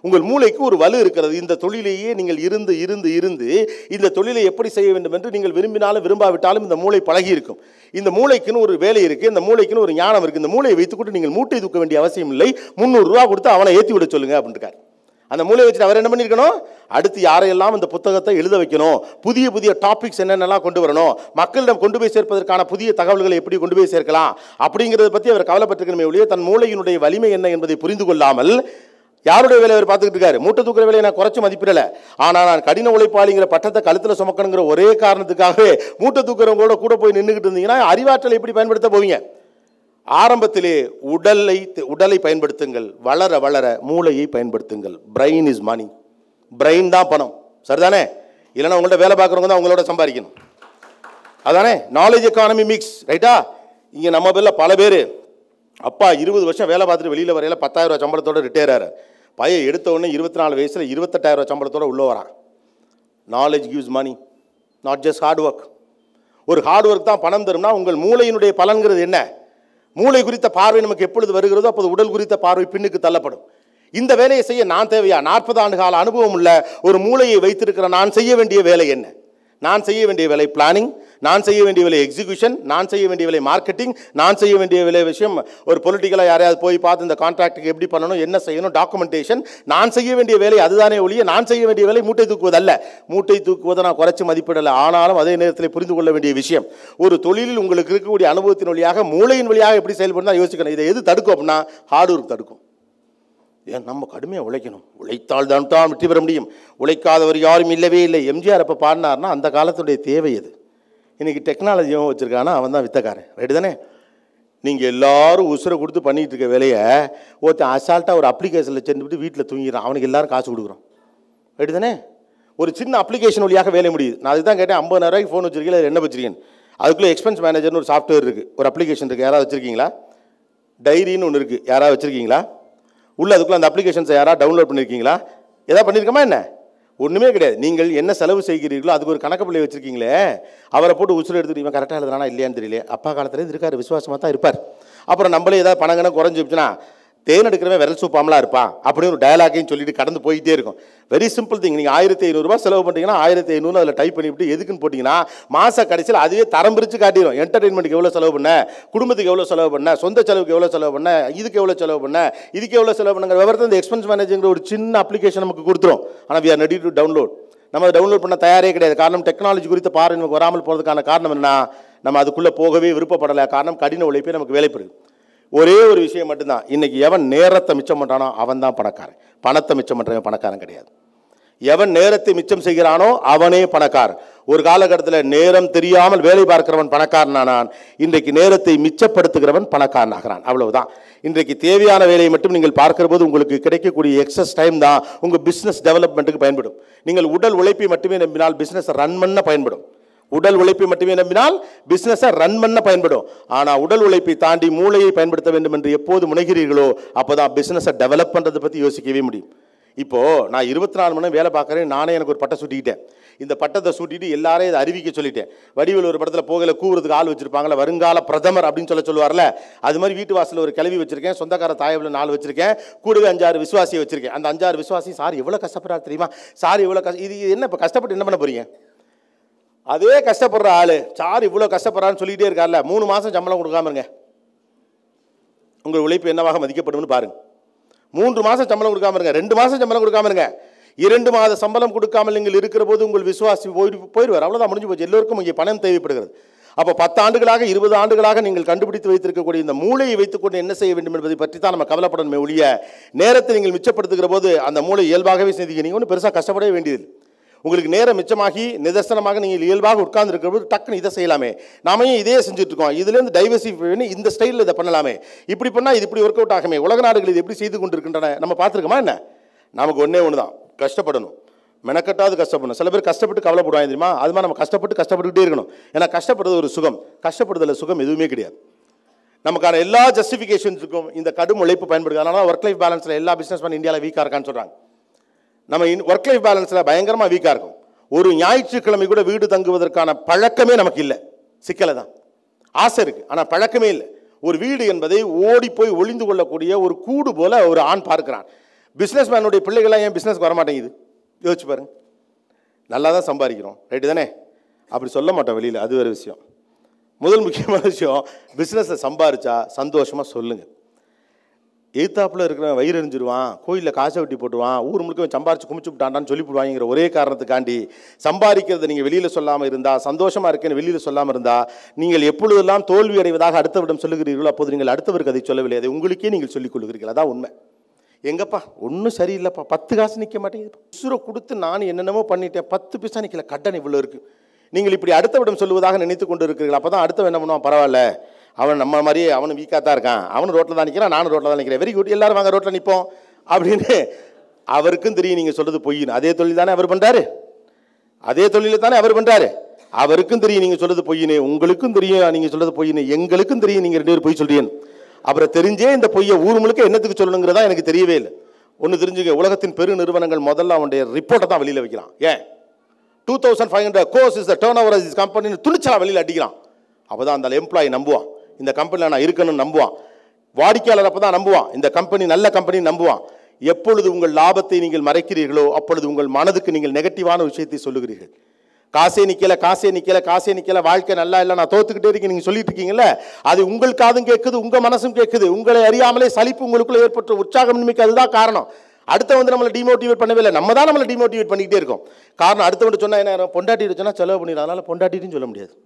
உங்கள் மூளைக்கு ஒரு வலு இருக்கிறது இந்த தொழிலையே நீங்கள் இருந்து இருந்து இருந்து இந்த தொழிலை எப்படி செய்ய வேண்டும் என்று நீங்கள் விரும்பினாலும் விரும்பாவிட்டாலும் இந்த மூளை பழகி இருக்கும் இந்த மூளைக்குன்னு ஒரு வேலை இருக்குது இந்த மூளைக்குன்னு ஒரு ஞானம் இருக்குது இந்த மூளையை வைத்துக்கொண்டு நீங்கள் மூட்டை தூக்க வேண்டிய அவசியம் இல்லை முந்நூறுரூவா கொடுத்து அவனை ஏற்றி விட சொல்லுங்க அப்படின்ட்டுருக்காரு அந்த மூளையை வச்சுட்டு அவர் என்ன பண்ணியிருக்கணும் அடுத்து யாரையெல்லாம் இந்த புத்தகத்தை எழுத வைக்கணும் புதிய புதிய டாபிக்ஸ் என்னென்னலாம் கொண்டு வரணும் மக்களிடம் கொண்டு போய் சேர்ப்பதற்கான புதிய தகவல்களை எப்படி கொண்டு போய் சேர்க்கலாம் அப்படிங்கிறத பற்றி அவர் கவலைப்பட்டிருக்கணுமே ஒழிய தன் மூளையினுடைய வலிமை என்ன என்பதை புரிந்து கொள்ளாமல் யாருடைய வேலையை அவர் பார்த்துக்கிட்டு இருக்காரு மூட்டை தூக்குற வேலையை நான் குறைச்சு மதிப்பிடல ஆனால் நான் கடின உழைப்பாளிங்கிற பட்டத்தை கழுத்தில் சுமக்கணுங்கிற ஒரே காரணத்துக்காகவே மூட்டை தூக்குறவங்களோட கூட போய் நின்றுக்கிட்டு இருந்தீங்கன்னா அறிவாற்றலை எப்படி பயன்படுத்த போவீங்க ஆரம்பத்திலே உடலை உடலை பயன்படுத்துங்கள் வளர வளர மூளையை பயன்படுத்துங்கள் பிரெயின் இஸ் மணி பிரெயின் தான் பணம் சரிதானே இல்லைன்னா உங்கள்ட்ட வேலை பார்க்குறவங்க தான் உங்களோட சம்பாதிக்கணும் அதானே நாலேஜ் எக்கானமி மிக்ஸ் ரைட்டா இங்கே நம்ம பேரில் பல பேர் அப்பா இருபது வருஷம் வேலை பார்த்துட்டு வெளியில் வரையில பத்தாயிரம் ரூபா சம்பளத்தோட ரிட்டையர் ஆகிறார் பையன் எடுத்த உடனே இருபத்தி நாலு வயசில் இருபத்தெட்டாயிரம் ரூபா சம்பளத்தோட உள்ளே வரான் knowledge gives money not just hard work ஒரு ஹார்ட் ஒர்க் தான் பணம் தரும்னா உங்கள் மூளையினுடைய பலன்கிறது என்ன மூளை குறித்த பார்வை நமக்கு எப்பொழுது வருகிறதோ அப்போது உடல் குறித்த பார்வை பின்னுக்கு தள்ளப்படும் இந்த வேலையை செய்ய நான் தேவையா நாற்பது ஆண்டு கால அனுபவம் உள்ள ஒரு மூளையை வைத்திருக்கிற நான் செய்ய வேண்டிய வேலை என்ன நான் செய்ய வேண்டிய வேலை பிளானிங் நான் செய்ய வேண்டிய வேலை எக்ஸிகியூஷன் நான் செய்ய வேண்டிய வேலை மார்க்கெட்டிங் நான் செய்ய வேண்டிய வேலை விஷயம் ஒரு பொலிட்டிக்கலாக யாரையாவது போய் பார்த்து இந்த கான்ட்ராக்ட்டுக்கு எப்படி பண்ணணும் என்ன செய்யணும் டாக்குமெண்டேஷன் நான் செய்ய வேண்டிய வேலை அதுதானே ஒழிய நான் செய்ய வேண்டிய வேலை மூட்டை தூக்குவதல்ல மூட்டை தூக்குவதை நான் குறைச்சி மதிப்பிடலை ஆனாலும் அதே நேரத்தில் புரிந்து கொள்ள வேண்டிய விஷயம் ஒரு தொழிலில் உங்களுக்கு இருக்கக்கூடிய அனுபவத்தின் வழியாக மூளையின் வழியாக எப்படி செயல்படுனா யோசிக்கணும் இதை எது தடுக்கும் அப்படின்னா ஹார்ட் ஒர்க் தடுக்கும் ஏன் நம்ம கடுமையாக உழைக்கணும் உழைத்தால் தான் தான் வெற்றி பெற முடியும் உழைக்காதவர் யாரும் இல்லவே இல்லை எம்ஜிஆர் அப்போ பாடினார்னா அந்த காலத்துடைய தேவை அது இன்றைக்கி டெக்னாலஜியும் வச்சுருக்கானா அவன் தான் வித்தக்காரன் ரைட்டு தானே நீங்கள் எல்லாரும் உசுரை கொடுத்து பண்ணிகிட்டு இருக்க வேலையை ஒருத்தன் அசால்ட்டாக ஒரு அப்ளிகேஷனில் சென்றுவிட்டு வீட்டில் தூங்கிடுறான் அவனுக்கு எல்லாரும் காசு கொடுக்குறோம் ரைட்டு தானே ஒரு சின்ன அப்ளிகேஷன் வழியாக வேலை முடியுது நான் அதுதான் கேட்டேன் ஐம்பதாயிரம் ரூபாய்க்கு ஃபோன் வச்சிருக்கீங்களா இல்லை என்ன வச்சிருக்கீங்க அதுக்குள்ளே எக்ஸ்பென்ஸ் மேனேஜர்னு ஒரு சாஃப்ட்வேர் இருக்குது ஒரு அப்ளிகேஷன் இருக்குது யாராவது வச்சுருக்கீங்களா டைரின்னு ஒன்று இருக்குது யாராவது வச்சுருக்கீங்களா உள்ள அதுக்குள்ள அந்த அப்ளிகேஷன்ஸை யாராவது டவுன்லோட் பண்ணியிருக்கீங்களா எதாவது பண்ணியிருக்கோமா என்ன ஒன்றுமே கிடையாது நீங்கள் என்ன செலவு செய்கிறீர்களோ அதுக்கு ஒரு கணக்கு பிள்ளை வச்சிருக்கீங்களே அவரை போட்டு உசுறு எடுத்துட்டு இவன் கரெக்டாக எழுதுறானா இல்லையான்னு தெரியல அப்பா காலத்துல இருக்காரு விசுவாசமாக தான் இருப்பார் அப்புறம் நம்மளே ஏதாவது பணம் கணக்கு குறைஞ்சிச்சுன்னா தேன் எடுக்கிறவன் விரல் சூப்பாமலாம் இருப்பான் அப்படின்னு ஒரு டயலாகையும் சொல்லிட்டு கடந்து போயிட்டே இருக்கும் வெரி சிம்பிள் திங் நீங்கள் ஆயிரத்தி ஐநூறுரூவா செலவு பண்ணிட்டீங்கன்னா ஆயிரத்தி ஐநூறு அதில் டைப் பண்ணிவிட்டு எதுக்குன்னு போட்டிங்கன்னா மாத கடைசியில் அதுவே தரம் பிரித்து காட்டிடும் என்டர்டைன்மெண்ட்டுக்கு எவ்வளோ செலவு பண்ண குடும்பத்துக்கு எவ்வளோ செலவு பண்ண சொந்த செலவுக்கு எவ்வளோ செலவு பண்ண இதுக்கு எவ்வளோ செலவு பண்ண இதுக்கு எவ்வளோ செலவு பண்ணுங்கிற விவரத்தை இந்த எக்ஸ்பென்ஸ் மேனேஜிங்கிற ஒரு சின்ன அப்ளிகேஷன் நமக்கு கொடுத்துரும் ஆனால் we are ready to download நம்ம அதை டவுன்லோட் பண்ண தயாரே கிடையாது காரணம் டெக்னாலஜி குறித்த பார்வை நமக்கு வராமல் போகிறதுக்கான காரணம் என்ன நம்ம அதுக்குள்ளே போகவே விருப்பப்படலை காரணம் கடின உழைப்பே நமக்கு வேலைப்படுது ஒரே ஒரு விஷயம் மட்டும்தான் இன்னைக்கு எவன் நேரத்தை மிச்சம் பண்ணுறானோ அவன் தான் பணக்காரன் பணத்தை மிச்சம் பண்ணுறவன் பணக்காரன் கிடையாது எவன் நேரத்தை மிச்சம் செய்கிறானோ அவனே பணக்காரன் ஒரு காலகட்டத்தில் நேரம் தெரியாமல் வேலை பார்க்கிறவன் பணக்காரனானான் இன்றைக்கு நேரத்தை மிச்சப்படுத்துகிறவன் பணக்காரன் ஆகிறான் அவ்வளவுதான் இன்றைக்கு தேவையான வேலையை மட்டும் நீங்கள் பார்க்கிற போது உங்களுக்கு கிடைக்கக்கூடிய எக்ஸஸ் டைம் தான் உங்கள் பிஸ்னஸ் டெவலப்மெண்ட்டுக்கு பயன்படும் நீங்கள் உடல் உழைப்பை மட்டுமே நம்பினால் பிஸ்னஸ் ரன் பண்ண பயன்படும் உடல் உழைப்பை மட்டுமே நம்பினால் பிஸ்னஸை ரன் பண்ண பயன்படும் ஆனால் உடல் உழைப்பை தாண்டி மூளையை பயன்படுத்த வேண்டும் என்று எப்போது முனைகிறீர்களோ அப்போ தான் பிஸ்னஸை டெவலப் பண்ணுறதை பற்றி யோசிக்கவே முடியும் இப்போது நான் இருபத்தி நாலு மணி நேரம் வேலை பார்க்குறேன் நானே எனக்கு ஒரு பட்டம் சூட்டிக்கிட்டேன் இந்த பட்டத்தை சூட்டிட்டு எல்லாரையும் இதை அறிவிக்க சொல்லிட்டேன் வடிவில் ஒரு படத்தில் போகல கூவுறதுக்கு ஆள் வச்சிருப்பாங்களே வருங்கால பிரதமர் அப்படின்னு சொல்ல சொல்லுவார்ல அது மாதிரி வீட்டு வாசலில் ஒரு கிளவி வச்சிருக்கேன் சொந்தக்கார தாயவில் நாலு வச்சிருக்கேன் கூடவே அஞ்சாறு விசுவாசியை வச்சிருக்கேன் அந்த அஞ்சாறு விசுவாசி சார் எவ்வளோ கஷ்டப்படுறாரு தெரியுமா சார் இவ்வளோ கஷ்ட இது இது என்ன இப்போ கஷ்டப்பட்டு என்ன பண்ண போறீங்க அதே கஷ்டப்படுற ஆளு சார் இவ்வளோ கஷ்டப்படுறான்னு சொல்லிக்கிட்டே இருக்கார்ல மூணு மாதம் சம்பளம் கொடுக்காம இருங்க உங்கள் உழைப்பு என்னவாக மதிக்கப்படும்னு பாருங்க மூன்று மாதம் சம்பளம் கொடுக்காம இருங்க ரெண்டு மாதம் சம்பளம் கொடுக்காம இருங்க இரண்டு மாத சம்பளம் கொடுக்காமல் நீங்கள் இருக்கிற போது உங்கள் விசுவாசி போயிடு போயிடுவார் அவ்வளோதான் முடிஞ்சு போச்சு எல்லோருக்கும் இங்கே பணம் தேவைப்படுகிறது அப்போ பத்து ஆண்டுகளாக இருபது ஆண்டுகளாக நீங்கள் கண்டுபிடித்து வைத்திருக்கக்கூடிய இந்த மூளையை வைத்துக்கொண்டு என்ன செய்ய வேண்டும் என்பதை பற்றி தான் நம்ம கவலைப்படணுமே ஒழிய நேரத்தை நீங்கள் மிச்சப்படுத்துகிற போது அந்த மூளை இயல்பாகவே சிந்திக்க நீங்கள் ஒன்றும் பெருசாக கஷ்டப்படவே வேண்டியது உங்களுக்கு நேரம் மிச்சமாகி நிதர்சனமாக நீங்கள் இயல்பாக உட்கார்ந்து போது டக்குன்னு இதை செய்யலாமே நாம ஏன் இதே செஞ்சுட்டு இருக்கோம் இதுலேருந்து டைவர்சிஃபை பண்ணி இந்த ஸ்டைலில் இதை பண்ணலாமே இப்படி பண்ணால் இது இப்படி ஒர்க் அவுட் ஆகுமே உலக நாடுகள் இது எப்படி செய்து கொண்டு இருக்கின்றன நம்ம பார்த்துருக்கோமா என்ன நமக்கு ஒன்றே ஒன்று தான் கஷ்டப்படணும் மெனக்கட்டாவது கஷ்டப்படணும் சில பேர் கஷ்டப்பட்டு கவலைப்படுவாங்க தெரியுமா அது மாதிரி நம்ம கஷ்டப்பட்டு கஷ்டப்பட்டுக்கிட்டே இருக்கணும் ஏன்னா கஷ்டப்படுறது ஒரு சுகம் கஷ்டப்படுறதுல சுகம் எதுவுமே கிடையாது நமக்கான எல்லா ஜஸ்டிஃபிகேஷன்ஸுக்கும் இந்த கடும் உழைப்பு பயன்படுது அதனால ஒர்க் லைஃப் பேலன்ஸில் எல்லா பிஸ்னஸ் பண்ண இந்தியாவில் வீக்காக இருக்கான்னு சொல்கிறாங்க நம்ம ஒர்க் லைஃப் பேலன்ஸில் பயங்கரமாக வீக்காக இருக்கும் ஒரு ஞாயிற்றுக்கிழமை கூட வீடு தங்குவதற்கான பழக்கமே நமக்கு இல்லை சிக்கலை தான் ஆசை இருக்குது ஆனால் பழக்கமே இல்லை ஒரு வீடு என்பதை ஓடி போய் ஒளிந்து கொள்ளக்கூடிய ஒரு கூடு போல ஒரு ஆண் பார்க்கிறான் பிஸ்னஸ் மேனுடைய பிள்ளைகள்லாம் ஏன் பிஸ்னஸ்க்கு வர மாட்டேங்குது யோசிச்சு பாருங்க நல்லா தான் சம்பாதிக்கிறோம் ரைட்டு தானே அப்படி சொல்ல மாட்டோம் வெளியில் அது வேறு விஷயம் முதல் முக்கியமான விஷயம் பிஸ்னஸை சம்பாரிச்சா சந்தோஷமாக சொல்லுங்கள் எய்த்தாப்புல இருக்கிற வயிறு எரிஞ்சிருவான் கோயிலில் காசை வெட்டி போட்டுவான் ஊர் முழுக்க இவன் சம்பாரிச்சு குமிச்சு விட்டான்டான்னு சொல்லி போடுவாங்கிற ஒரே காரணத்துக்காண்டி சம்பாதிக்கிறத நீங்கள் வெளியில் சொல்லாமல் இருந்தால் சந்தோஷமாக இருக்கேன்னு வெளியில் சொல்லாமல் இருந்தால் நீங்கள் எப்பொழுதெல்லாம் தோல்வி அடைவதாக அடுத்தவிடம் சொல்லுகிறீர்களோ அப்போது நீங்கள் அடுத்தவருக்கு அதை சொல்லவில்லை அதை உங்களுக்கே நீங்கள் சொல்லிக் கொள்கிறீர்கள் அதான் உண்மை எங்கப்பா ஒன்றும் சரியில்லைப்பா பத்து காசு நிற்க மாட்டேங்குது உசுரை கொடுத்து நான் என்னென்னமோ பண்ணிட்டேன் பத்து பைசா நிற்கல கடன் இவ்வளோ இருக்குது நீங்கள் இப்படி அடுத்தவிடம் சொல்லுவதாக நினைத்து கொண்டு இருக்கிறீர்கள் அப்போ தான் அடுத்தவன் என்ன பண்ணுவான் பரவாயில்ல அவன் நம்ம மாதிரியே அவனும் வீக்காக தான் இருக்கான் அவனும் ரோட்டில் தான் நிற்கிறான் நானும் ரோட்டில் தான் நிற்கிறேன் வெரி குட் எல்லாரும் வாங்க ரோட்டில் நிற்போம் அப்படின்னு அவருக்கும் தெரியும் நீங்கள் சொல்கிறது பொய்ன்னு அதே தொழில் தானே அவர் பண்ணுறாரு அதே தொழிலை தானே அவர் பண்ணுறாரு அவருக்கும் தெரியும் நீங்கள் சொல்கிறது பொய்னு உங்களுக்கும் தெரியும் நீங்கள் சொல்கிறது பொய்னு எங்களுக்கும் தெரியும் நீங்கள் ரெண்டு பேரும் பொய் சொல்றீங்க அப்புறம் தெரிஞ்சே இந்த பொய்யை ஊர் முழுக்க என்னத்துக்கு சொல்லணுங்கிறதா எனக்கு தெரியவே இல்லை ஒன்று தெரிஞ்சுக்க உலகத்தின் பெரு நிறுவனங்கள் முதல்ல அவனுடைய ரிப்போர்ட்டை தான் வெளியில் வைக்கிறான் ஏன் two thousand five hundred crores is the turnover is கம்பெனின்னு துணிச்சலா வெளியில் அடிக்கிறான் அப்போ தான் அந்த எம்ப்ளாயி நம்புவான் இந்த கம்பெனியில் நான் இருக்கணும்னு நம்புவான் வாடிக்கையாளர் அப்போ தான் நம்புவான் இந்த கம்பெனி நல்ல கம்பெனி நம்புவான் எப்பொழுது உங்கள் லாபத்தை நீங்கள் மறைக்கிறீர்களோ அப்பொழுது உங்கள் மனதுக்கு நீங்கள் நெகட்டிவான விஷயத்தை சொல்லுகிறீர்கள் காசே நிக்கல காசே நிக்கல காசே நிக்கல வாழ்க்கை நல்லா இல்லை நான் தோத்துக்கிட்டே இருக்கேன் நீங்க சொல்லிட்டு இருக்கீங்கல்ல அது உங்கள் காதும் கேட்குது உங்க மனசும் கேட்குது உங்களை அறியாமலே சலிப்பு உங்களுக்குள்ள ஏற்பட்ட உற்சாகம் நிமிக்கு அதுதான் காரணம் அடுத்த வந்து நம்மளை டிமோட்டிவேட் பண்ணவே இல்லை நம்ம தான் நம்மளை டிமோட்டிவேட் பண்ணிக்கிட்டே இருக்கோம் காரணம் அடுத்தவன் சொன்னா என்ன பொண்டாட்டிட்டு சொன்னா செலவு பண்ணிடும் அதனால பொண்டாட்டின்னு சொல்ல முடியாது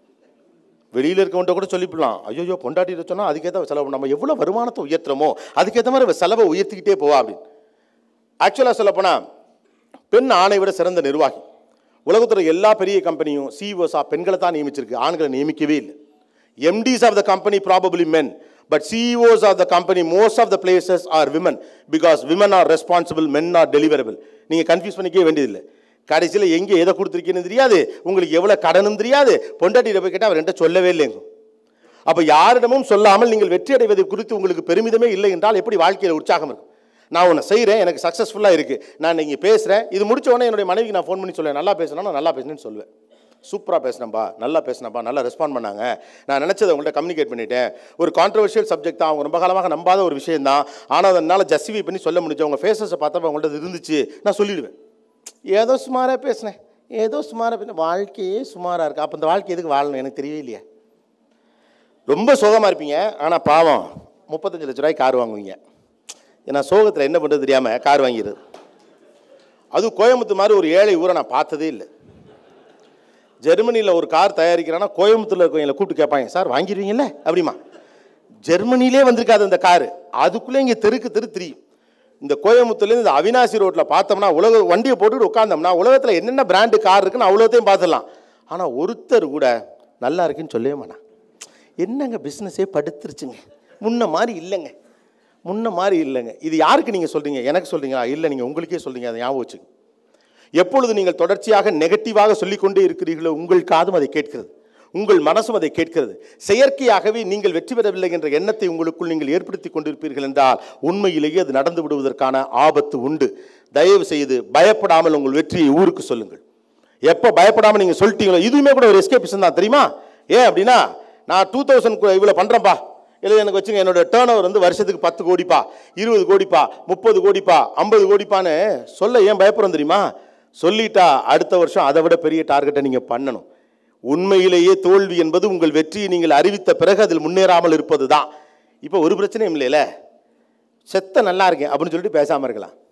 வெளியில் இருக்கவன்ட்ட கூட சொல்லிவிடலாம் ஐயோ பொண்டாட்டிட்டு சொன்னால் அதுக்கேற்ற செலவு நம்ம எவ்வளோ வருமானத்தை உயர்த்துறோமோ அதுக்கேற்ற மாதிரி செலவை உயர்த்திக்கிட்டே போவா அப்படின்னு ஆக்சுவலாக சொல்லப்போனால் பெண் ஆணை விட சிறந்த நிர்வாகி உலகத்தில் எல்லா பெரிய கம்பெனியும் சிஇஓஸாக பெண்களை தான் நியமிச்சிருக்கு ஆண்களை நியமிக்கவே இல்லை MDs of the company probably men but CEOs of the company most of the places are women because women are responsible men are deliverable நீங்கள் கன்ஃபியூஸ் பண்ணிக்கவே வேண்டியதில்லை கடைசியில் எங்கே எதை கொடுத்துருக்கீன்னு தெரியாது உங்களுக்கு எவ்வளோ கடனும் தெரியாது பொண்டாட்டியில் போய் கேட்டால் அவர் என்கிட்ட சொல்லவே இல்லைங்க அப்போ யாரிடமும் சொல்லாமல் நீங்கள் வெற்றி அடைவதை குறித்து உங்களுக்கு பெருமிதமே இல்லை என்றால் எப்படி வாழ்க்கையில் உற்சாகம் இருக்கும் நான் உன்னை செய்கிறேன் எனக்கு சக்ஸஸ்ஃபுல்லாக இருக்குது நான் இங்கே பேசுகிறேன் இது முடிச்ச உடனே என்னுடைய மனைவிக்கு நான் ஃபோன் பண்ணி சொல்லுவேன் நல்லா பேசுனா நான் நல்லா பேசுனேன்னு சொல்லுவேன் சூப்பராக பேசினப்பா நல்லா பேசினப்பா நல்லா ரெஸ்பாண்ட் பண்ணாங்க நான் நினச்சதை உங்கள்கிட்ட கம்யூனிகேட் பண்ணிட்டேன் ஒரு கான்ட்ரவர்ஷியல் சப்ஜெக்ட் தான் அவங்க ரொம்ப காலமாக நம்பாத ஒரு விஷயம் தான் ஆனால் அதனால் ஜஸ்டிஃபை பண்ணி சொல்ல முடிஞ்சு அவங்க ஃபேஸஸை பார்த்தப்ப அவங்கள்ட்ட இது இருந்துச்சு நான் சொல்லிடுவேன் ஏதோ சுமாராக பேசினேன் ஏதோ சுமாராக பேசினேன் வாழ்க்கையே சுமாராக இருக்கு அப்போ இந்த வாழ்க்கை எதுக்கு வாழணும் எனக்கு தெரியவே இல்லையா ரொம்ப சோகமாக இருப்பீங்க ஆனால் பாவம் முப்பத்தஞ்சு லட்ச ரூபாய் கார் வாங்குவீங்க ஏன்னா சோகத்தில் என்ன பண்ணுறது தெரியாமல் கார் வாங்கிடுது அது கோயம்புத்தூர் மாதிரி ஒரு ஏழை ஊரை நான் பார்த்ததே இல்லை ஜெர்மனியில் ஒரு கார் தயாரிக்கிறான்னா கோயம்புத்தூரில் இருக்கவங்களை கூப்பிட்டு கேட்பாங்க சார் வாங்கிடுவீங்கல்ல அப்படிமா ஜெர்மனிலே வந்திருக்காது அந்த காரு அதுக்குள்ளே இங்கே தெருக்கு தெரு தெரியும் இந்த கோயம்புத்தூர்லேருந்து இந்த அவினாசி ரோட்டில் பார்த்தோம்னா உலக வண்டியை போட்டுக்கிட்டு உட்காந்தோம்னா உலகத்தில் என்னென்ன பிராண்டு கார் இருக்குன்னு அவ்வளோத்தையும் பார்த்துடலாம் ஆனால் ஒருத்தர் கூட நல்லா இருக்குன்னு சொல்லவே மாட்டான் என்னங்க பிஸ்னஸே படுத்துருச்சுங்க முன்ன மாதிரி இல்லைங்க முன்ன மாதிரி இல்லைங்க இது யாருக்கு நீங்கள் சொல்கிறீங்க எனக்கு சொல்கிறீங்களா இல்லை நீங்கள் உங்களுக்கே சொல்கிறீங்க அதை ஞாபகம் வச்சுங்க எப்பொழுது நீங்கள் தொடர்ச்சியாக நெகட்டிவாக சொல்லிக்கொண்டே இருக்கிறீர்களோ உங்கள் காதும் அதை கேட்கிறது உங்கள் மனசும் அதை கேட்கிறது செயற்கையாகவே நீங்கள் வெற்றி பெறவில்லை என்ற எண்ணத்தை உங்களுக்குள் நீங்கள் ஏற்படுத்தி கொண்டிருப்பீர்கள் என்றால் உண்மையிலேயே அது நடந்து விடுவதற்கான ஆபத்து உண்டு தயவு செய்து பயப்படாமல் உங்கள் வெற்றியை ஊருக்கு சொல்லுங்கள் எப்போ பயப்படாமல் நீங்கள் சொல்லிட்டீங்களோ இதுவுமே கூட ஒரு எஸ்கேபிசன் தான் தெரியுமா ஏன் அப்படின்னா நான் டூ தௌசண்ட் இவ்வளோ பண்ணுறேன்ப்பா இல்லை எனக்கு வச்சுங்க என்னோட டேர்ன் ஓவர் வந்து வருஷத்துக்கு பத்து கோடிப்பா இருபது கோடிப்பா முப்பது கோடிப்பா ஐம்பது கோடிப்பான்னு சொல்ல ஏன் பயப்படுறோம் தெரியுமா சொல்லிட்டா அடுத்த வருஷம் அதை விட பெரிய டார்கெட்டை நீங்கள் பண்ணணும் உண்மையிலேயே தோல்வி என்பது உங்கள் வெற்றியை நீங்கள் அறிவித்த பிறகு அதில் முன்னேறாமல் இருப்பது தான் இப்போ ஒரு பிரச்சனையும் இல்லைல்ல செத்த நல்லா இருக்கேன் அப்படின்னு சொல்லிட்டு பேசாமல் இருக்கலாம்